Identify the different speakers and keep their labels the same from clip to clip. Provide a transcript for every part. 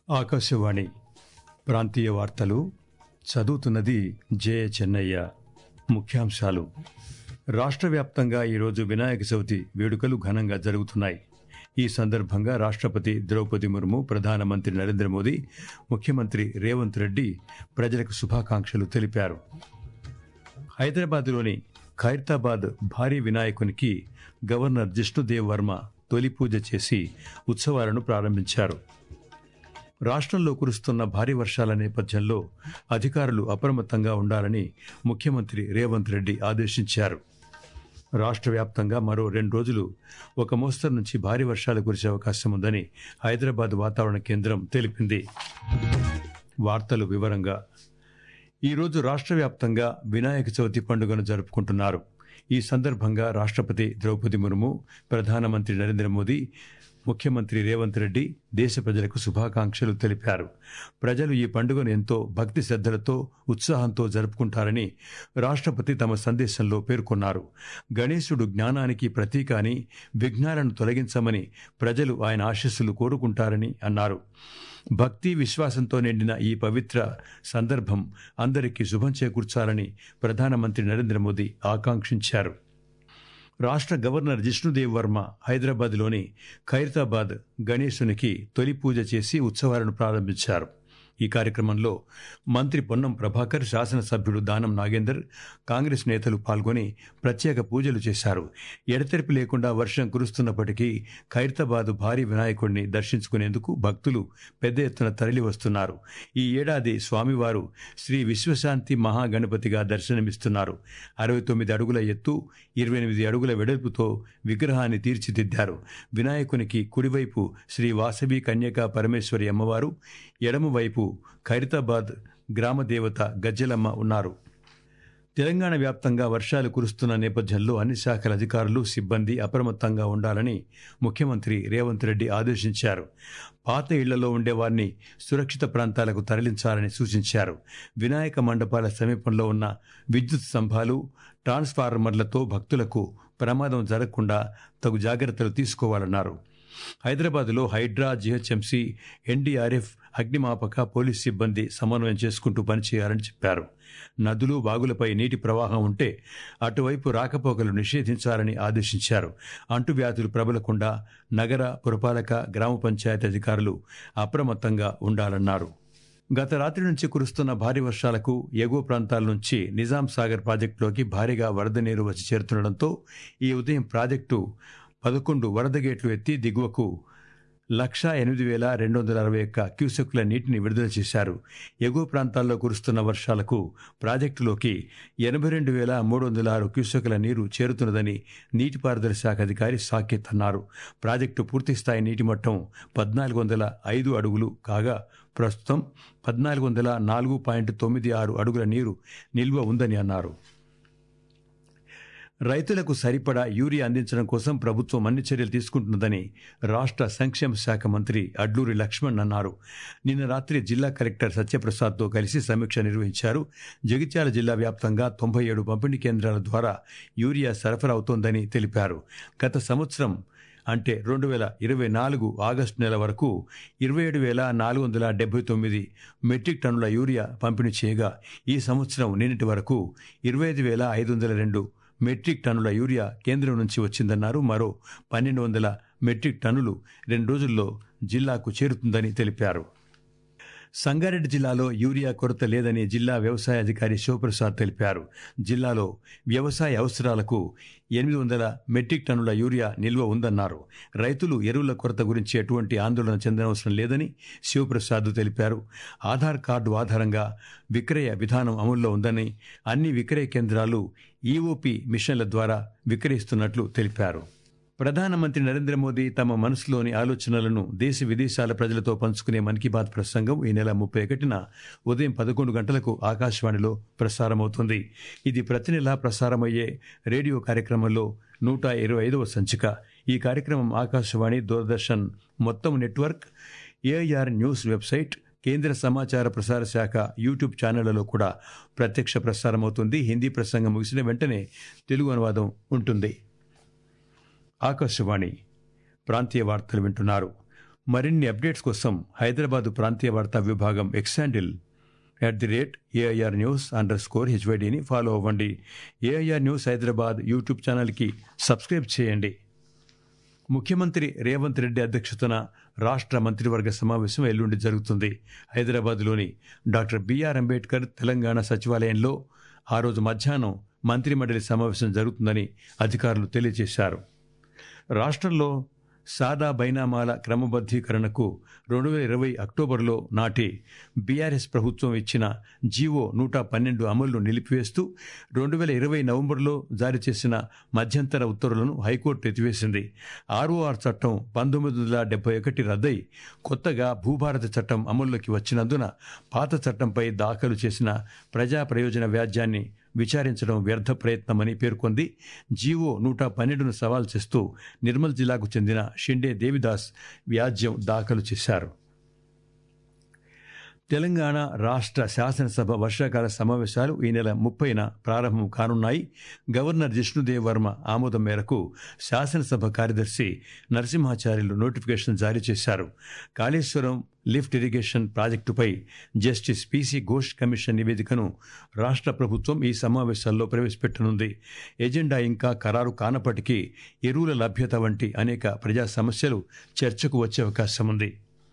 Speaker 1: ఆకాశవాణి ప్రాంతీయ వార్తలు చదువుతున్నది జే చెన్నయ్య ముఖ్యాంశాలు రాష్ట్ర వ్యాప్తంగా ఈరోజు వినాయక చవితి వేడుకలు ఘనంగా జరుగుతున్నాయి ఈ సందర్భంగా రాష్ట్రపతి ద్రౌపది ముర్ము ప్రధానమంత్రి నరేంద్ర మోదీ ముఖ్యమంత్రి రేవంత్ రెడ్డి ప్రజలకు శుభాకాంక్షలు తెలిపారు హైదరాబాద్లోని ఖైరతాబాద్ భారీ వినాయకునికి గవర్నర్ జిష్ణుదేవ్ వర్మ తొలి పూజ చేసి ఉత్సవాలను ప్రారంభించారు రాష్ట్రంలో కురుస్తున్న భారీ వర్షాల నేపథ్యంలో అధికారులు అప్రమత్తంగా ఉండాలని ముఖ్యమంత్రి రేవంత్ రెడ్డి ఆదేశించారు రాష్ట్ర వ్యాప్తంగా మరో రెండు రోజులు ఒక మోస్తరు నుంచి భారీ వర్షాలు కురిసే అవకాశం ఉందని హైదరాబాద్ వాతావరణ కేంద్రం తెలిపింది వార్తలు వివరంగా ఈరోజు రాష్ట్ర వ్యాప్తంగా వినాయక చవితి పండుగను జరుపుకుంటున్నారు ఈ సందర్భంగా రాష్ట్రపతి ద్రౌపది ముర్ము ప్రధానమంత్రి నరేంద్ర మోదీ ముఖ్యమంత్రి రేవంత్ రెడ్డి దేశ ప్రజలకు శుభాకాంక్షలు తెలిపారు ప్రజలు ఈ పండుగను ఎంతో భక్తి శ్రద్ధలతో ఉత్సాహంతో జరుపుకుంటారని రాష్ట్రపతి తమ సందేశంలో పేర్కొన్నారు గణేశుడు జ్ఞానానికి ప్రతీక అని విఘ్నాలను తొలగించమని ప్రజలు ఆయన ఆశస్సులు కోరుకుంటారని అన్నారు భక్తి విశ్వాసంతో నిండిన ఈ పవిత్ర సందర్భం అందరికీ శుభం చేకూర్చాలని ప్రధానమంత్రి నరేంద్ర మోదీ ఆకాంక్షించారు రాష్ట్ర గవర్నర్ జిష్ణుదేవ్ వర్మ హైదరాబాద్లోని ఖైరతాబాద్ గణేశునికి తొలి పూజ చేసి ఉత్సవాలను ప్రారంభించారు ఈ కార్యక్రమంలో మంత్రి పొన్నం ప్రభాకర్ శాసనసభ్యుడు దానం నాగేందర్ కాంగ్రెస్ నేతలు పాల్గొని ప్రత్యేక పూజలు చేశారు ఎడతెరిపి లేకుండా వర్షం కురుస్తున్నప్పటికీ ఖైరతాబాద్ భారీ వినాయకుడిని దర్శించుకునేందుకు భక్తులు పెద్ద ఎత్తున తరలి వస్తున్నారు ఈ ఏడాది స్వామివారు శ్రీ విశ్వశాంతి మహాగణపతిగా దర్శనమిస్తున్నారు అరవై తొమ్మిది అడుగుల ఎత్తు ఇరవై ఎనిమిది అడుగుల వెడల్పుతో విగ్రహాన్ని తీర్చిదిద్దారు వినాయకునికి కుడివైపు శ్రీ వాసవి కన్యకా పరమేశ్వరి అమ్మవారు ఎడమవైపు ఖైరతాబాద్ గ్రామదేవత గజ్జలమ్మ ఉన్నారు తెలంగాణ వ్యాప్తంగా వర్షాలు కురుస్తున్న నేపథ్యంలో అన్ని శాఖల అధికారులు సిబ్బంది అప్రమత్తంగా ఉండాలని ముఖ్యమంత్రి రేవంత్ రెడ్డి ఆదేశించారు పాత ఇళ్లలో ఉండేవారిని సురక్షిత ప్రాంతాలకు తరలించాలని సూచించారు వినాయక మండపాల సమీపంలో ఉన్న విద్యుత్ స్తంభాలు ట్రాన్స్ఫార్మర్లతో భక్తులకు ప్రమాదం జరగకుండా తగు జాగ్రత్తలు తీసుకోవాలన్నారు హైదరాబాద్లో హైడ్రా జిహెచ్ఎంసీ ఎన్డీఆర్ఎఫ్ అగ్నిమాపక పోలీస్ సిబ్బంది సమన్వయం చేసుకుంటూ పనిచేయాలని చెప్పారు నదులు వాగులపై నీటి ప్రవాహం ఉంటే అటువైపు రాకపోకలు నిషేధించాలని ఆదేశించారు అంటువ్యాధులు ప్రబలకుండా నగర పురపాలక గ్రామ పంచాయతీ అధికారులు అప్రమత్తంగా ఉండాలన్నారు గత రాత్రి నుంచి కురుస్తున్న భారీ వర్షాలకు ఎగువ ప్రాంతాల నుంచి నిజాం సాగర్ ప్రాజెక్టులోకి భారీగా వరద నీరు వచ్చి చేరుతుండటంతో ఈ ఉదయం ప్రాజెక్టు పదకొండు వరద గేట్లు ఎత్తి దిగువకు లక్షా ఎనిమిది వేల రెండు వందల అరవై ఒక్క క్యూసెక్కుల నీటిని విడుదల చేశారు ఎగువ ప్రాంతాల్లో కురుస్తున్న వర్షాలకు ప్రాజెక్టులోకి ఎనభై రెండు వేల మూడు వందల ఆరు క్యూసెక్కుల నీరు చేరుతున్నదని నీటిపారుదల శాఖ అధికారి సాకేత్ అన్నారు ప్రాజెక్టు పూర్తిస్థాయి నీటి మట్టం పద్నాలుగు వందల ఐదు అడుగులు కాగా ప్రస్తుతం పద్నాలుగు వందల నాలుగు పాయింట్ తొమ్మిది ఆరు అడుగుల నీరు నిల్వ ఉందని అన్నారు రైతులకు సరిపడా యూరియా అందించడం కోసం ప్రభుత్వం అన్ని చర్యలు తీసుకుంటున్నదని రాష్ట్ర సంక్షేమ శాఖ మంత్రి అడ్లూరి లక్ష్మణ్ అన్నారు నిన్న రాత్రి జిల్లా కలెక్టర్ సత్యప్రసాద్తో కలిసి సమీక్ష నిర్వహించారు జగిత్యాల జిల్లా వ్యాప్తంగా తొంభై ఏడు పంపిణీ కేంద్రాల ద్వారా యూరియా సరఫరా అవుతోందని తెలిపారు గత సంవత్సరం అంటే రెండు వేల ఇరవై నాలుగు ఆగస్టు నెల వరకు ఇరవై ఏడు వేల నాలుగు వందల డెబ్బై తొమ్మిది మెట్రిక్ టన్నుల యూరియా పంపిణీ చేయగా ఈ సంవత్సరం నిన్నటి వరకు ఇరవై ఐదు వేల ఐదు వందల రెండు మెట్రిక్ టన్నుల యూరియా కేంద్రం నుంచి వచ్చిందన్నారు మరో పన్నెండు వందల మెట్రిక్ టన్నులు రెండు రోజుల్లో జిల్లాకు చేరుతుందని తెలిపారు సంగారెడ్డి జిల్లాలో యూరియా కొరత లేదని జిల్లా వ్యవసాయ అధికారి శివప్రసాద్ తెలిపారు జిల్లాలో వ్యవసాయ అవసరాలకు ఎనిమిది వందల మెట్రిక్ టన్నుల యూరియా నిల్వ ఉందన్నారు రైతులు ఎరువుల కొరత గురించి ఎటువంటి ఆందోళన చెందనవసరం లేదని శివప్రసాద్ తెలిపారు ఆధార్ కార్డు ఆధారంగా విక్రయ విధానం అమల్లో ఉందని అన్ని విక్రయ కేంద్రాలు ఈఓపి మిషన్ల ద్వారా విక్రయిస్తున్నట్లు తెలిపారు ప్రధానమంత్రి నరేంద్ర మోదీ తమ మనసులోని ఆలోచనలను దేశ విదేశాల ప్రజలతో పంచుకునే మన్ కీ బాత్ ప్రసంగం ఈ నెల ముప్పై ఒకటిన ఉదయం పదకొండు గంటలకు ఆకాశవాణిలో ప్రసారమవుతుంది ఇది ప్రతి నెలా ప్రసారమయ్యే రేడియో కార్యక్రమంలో నూట ఇరవై ఐదవ సంచిక ఈ కార్యక్రమం ఆకాశవాణి దూరదర్శన్ మొత్తం నెట్వర్క్ ఏఐఆర్ న్యూస్ వెబ్సైట్ కేంద్ర సమాచార ప్రసార శాఖ యూట్యూబ్ ఛానళ్లలో కూడా ప్రత్యక్ష ప్రసారమవుతుంది హిందీ ప్రసంగం ముగిసిన వెంటనే తెలుగు అనువాదం ఉంటుంది ఆకాశవాణి ప్రాంతీయ వార్తలు వింటున్నారు మరిన్ని అప్డేట్స్ కోసం హైదరాబాద్ ప్రాంతీయ వార్తా విభాగం X handle at the rate AIR news underscore హెచ్వైడిని ఫాలో అవ్వండి ఏఐఆర్ న్యూస్ హైదరాబాద్ యూట్యూబ్ ఛానల్కి సబ్స్క్రైబ్ చేయండి ముఖ్యమంత్రి రేవంత్ రెడ్డి అధ్యక్షతన రాష్ట్ర మంత్రివర్గ సమావేశం ఎల్లుండి జరుగుతుంది హైదరాబాద్లోని డాక్టర్ బిఆర్ అంబేద్కర్ తెలంగాణ సచివాలయంలో ఆ రోజు మధ్యాహ్నం మంత్రిమండలి సమావేశం జరుగుతుందని అధికారులు తెలియజేశారు రాష్ట్రంలో సాదా బైనామాల క్రమబద్ధీకరణకు రెండు వేల ఇరవై అక్టోబర్లో నాటి బీఆర్ఎస్ ప్రభుత్వం ఇచ్చిన జీవో నూట పన్నెండు అమలును నిలిపివేస్తూ రెండు వేల ఇరవై నవంబర్లో జారీ చేసిన మధ్యంతర ఉత్తర్వులను హైకోర్టు ఎత్తివేసింది ఆర్ఓఆర్ చట్టం పంతొమ్మిది వందల డెబ్బై ఒకటి రద్దై కొత్తగా భూభారత చట్టం అమల్లోకి వచ్చినందున పాత చట్టంపై దాఖలు చేసిన ప్రజా ప్రయోజన వ్యాజ్యాన్ని విచారించడం వ్యర్థ ప్రయత్నమని పేర్కొంది జీవో నూట పన్నెండును సవాల్ చేస్తూ నిర్మల్ జిల్లాకు చెందిన షిండే దేవిదాస్ వ్యాజ్యం దాఖలు చేశారు తెలంగాణ రాష్ట్ర శాసనసభ వర్షాకాల సమావేశాలు ఈ నెల ముప్పైన ప్రారంభం కానున్నాయి గవర్నర్ జిష్ణుదేవ్ వర్మ ఆమోదం మేరకు శాసనసభ కార్యదర్శి నరసింహాచార్యులు నోటిఫికేషన్ జారీ చేశారు కాళేశ్వరం లిఫ్ట్ ఇరిగేషన్ ప్రాజెక్టుపై జస్టిస్ పీసీ ఘోష్ కమిషన్ నివేదికను రాష్ట్ర ప్రభుత్వం ఈ సమావేశాల్లో ప్రవేశపెట్టనుంది ఎజెండా ఇంకా ఖరారు కానప్పటికీ ఎరువుల లభ్యత వంటి అనేక ప్రజా సమస్యలు చర్చకు వచ్చే అవకాశం ఉంది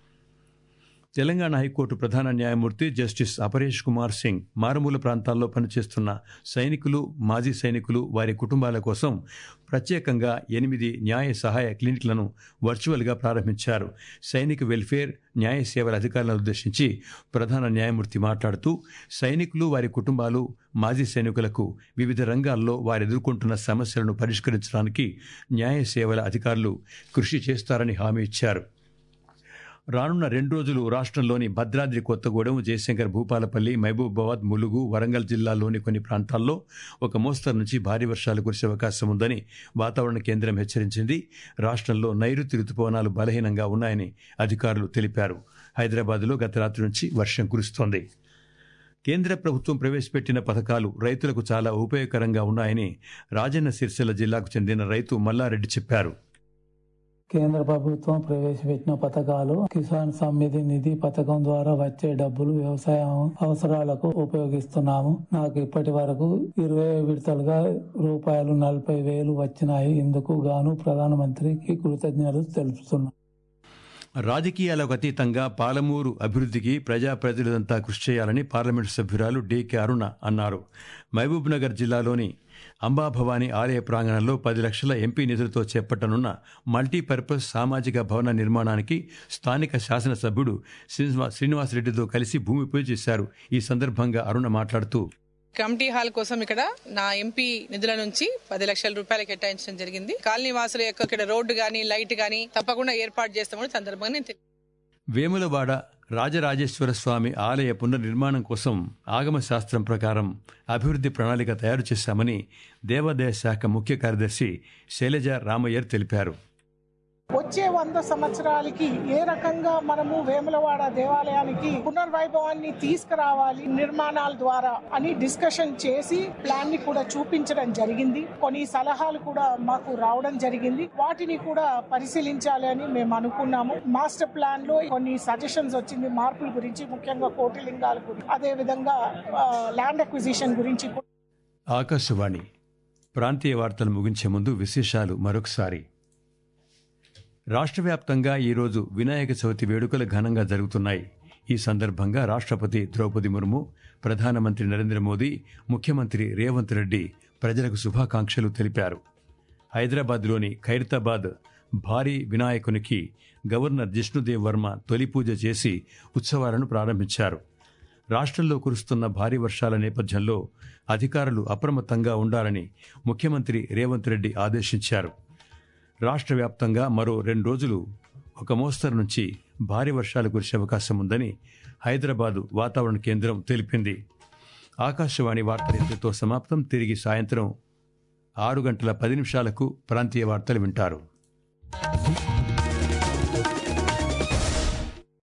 Speaker 1: తెలంగాణ హైకోర్టు ప్రధాన న్యాయమూర్తి జస్టిస్ అపరేష్ కుమార్ సింగ్ మారుమూల ప్రాంతాల్లో పనిచేస్తున్న సైనికులు మాజీ సైనికులు వారి కుటుంబాల కోసం ప్రత్యేకంగా ఎనిమిది న్యాయ సహాయ క్లినిక్లను వర్చువల్గా ప్రారంభించారు సైనిక వెల్ఫేర్ న్యాయ సేవల అధికారులను ఉద్దేశించి ప్రధాన న్యాయమూర్తి మాట్లాడుతూ సైనికులు వారి కుటుంబాలు మాజీ సైనికులకు వివిధ రంగాల్లో వారు ఎదుర్కొంటున్న సమస్యలను పరిష్కరించడానికి న్యాయ సేవల అధికారులు కృషి చేస్తారని హామీ ఇచ్చారు రానున్న రెండు రోజులు రాష్ట్రంలోని భద్రాద్రి కొత్తగూడెం జయశంకర్ భూపాలపల్లి మహబూబాబాద్ ములుగు వరంగల్ జిల్లాల్లోని కొన్ని ప్రాంతాల్లో ఒక మోస్తరు నుంచి భారీ వర్షాలు కురిసే అవకాశం ఉందని వాతావరణ కేంద్రం హెచ్చరించింది రాష్ట్రంలో నైరుతి రుతుపవనాలు బలహీనంగా ఉన్నాయని అధికారులు తెలిపారు హైదరాబాద్లో గత రాత్రి నుంచి వర్షం కురుస్తోంది కేంద్ర ప్రభుత్వం ప్రవేశపెట్టిన పథకాలు రైతులకు చాలా ఉపయోగకరంగా ఉన్నాయని రాజన్న సిరిసిల్ల జిల్లాకు చెందిన రైతు మల్లారెడ్డి చెప్పారు
Speaker 2: కేంద్ర ప్రభుత్వం ప్రవేశపెట్టిన పథకాలు కిసాన్ సమ్మితి నిధి పథకం ద్వారా వచ్చే డబ్బులు వ్యవసాయ అవసరాలకు ఉపయోగిస్తున్నాము నాకు ఇప్పటి వరకు ఇరవై విడతలుగా రూపాయలు నలభై వేలు వచ్చినాయి ఇందుకు గాను ప్రధానమంత్రికి కృతజ్ఞతలు తెలుపుతున్నాను
Speaker 1: రాజకీయాలకు అతీతంగా పాలమూరు అభివృద్ధికి ప్రజాప్రతినిధులంతా కృషి చేయాలని పార్లమెంటు సభ్యురాలు డీకే అరుణ అన్నారు మహబూబ్ నగర్ జిల్లాలోని అంబాభవాని ఆలయ ప్రాంగణంలో పది లక్షల ఎంపీ నిధులతో చేపట్టనున్న మల్టీపర్పస్ సామాజిక భవన నిర్మాణానికి స్థానిక శాసనసభ్యుడు శ్రీనివాసరెడ్డితో కలిసి భూమి పూజ చేశారు ఈ సందర్భంగా అరుణ మాట్లాడుతూ
Speaker 3: కమిటీ హాల్ కోసం ఇక్కడ నా ఎంపీ నిధుల నుంచి పది లక్షల రూపాయలు కేటాయించడం జరిగింది కాలనీ వాసుల యొక్క ఇక్కడ రోడ్డు గాని లైట్ గాని తప్పకుండా ఏర్పాటు చేస్తామని సందర్భంగా నేను తెలి-
Speaker 1: వేములవాడ రాజరాజేశ్వర స్వామి ఆలయ పునర్నిర్మాణం కోసం ఆగమ శాస్త్రం ప్రకారం అభివృద్ధి ప్రణాళిక తయారు చేశామని దేవాదాయ శాఖ ముఖ్య కార్యదర్శి శైలజ రామయ్యర్ తెలిపారు
Speaker 4: వచ్చే వంద సంవత్సరాలకి ఏ రకంగా మనము వేములవాడ దేవాలయానికి పునర్వైభవాన్ని తీసుకురావాలి నిర్మాణాల ద్వారా అని డిస్కషన్ చేసి ప్లాన్ ని కూడా చూపించడం జరిగింది కొన్ని సలహాలు కూడా మాకు రావడం జరిగింది వాటిని కూడా పరిశీలించాలి అని మేము అనుకున్నాము మాస్టర్ ప్లాన్ లో కొన్ని సజెషన్స్ వచ్చింది మార్పుల గురించి ముఖ్యంగా కోటిలింగాల గురించి అదే విధంగా ల్యాండ్ అక్విజిషన్ గురించి కూడా
Speaker 1: ఆకాశవాణి ప్రాంతీయ వార్తలు ముగించే ముందు విశేషాలు మరొకసారి రాష్ట్ర వ్యాప్తంగా ఈరోజు వినాయక చవితి వేడుకలు ఘనంగా జరుగుతున్నాయి ఈ సందర్భంగా రాష్ట్రపతి ద్రౌపది ముర్ము ప్రధానమంత్రి నరేంద్ర మోదీ ముఖ్యమంత్రి రేవంత్ రెడ్డి ప్రజలకు శుభాకాంక్షలు తెలిపారు హైదరాబాద్లోని ఖైరతాబాద్ భారీ వినాయకునికి గవర్నర్ జిష్ణుదేవ్ వర్మ తొలి పూజ చేసి ఉత్సవాలను ప్రారంభించారు రాష్ట్రంలో కురుస్తున్న భారీ వర్షాల నేపథ్యంలో అధికారులు అప్రమత్తంగా ఉండాలని ముఖ్యమంత్రి రేవంత్ రెడ్డి ఆదేశించారు రాష్ట్ర వ్యాప్తంగా మరో రెండు రోజులు ఒక మోస్తరు నుంచి భారీ వర్షాలు కురిసే అవకాశం ఉందని హైదరాబాదు వాతావరణ కేంద్రం తెలిపింది ఆకాశవాణి వార్తలు ఇంతటితో సమాప్తం తిరిగి సాయంత్రం ఆరు గంటల పది నిమిషాలకు ప్రాంతీయ వార్తలు వింటారు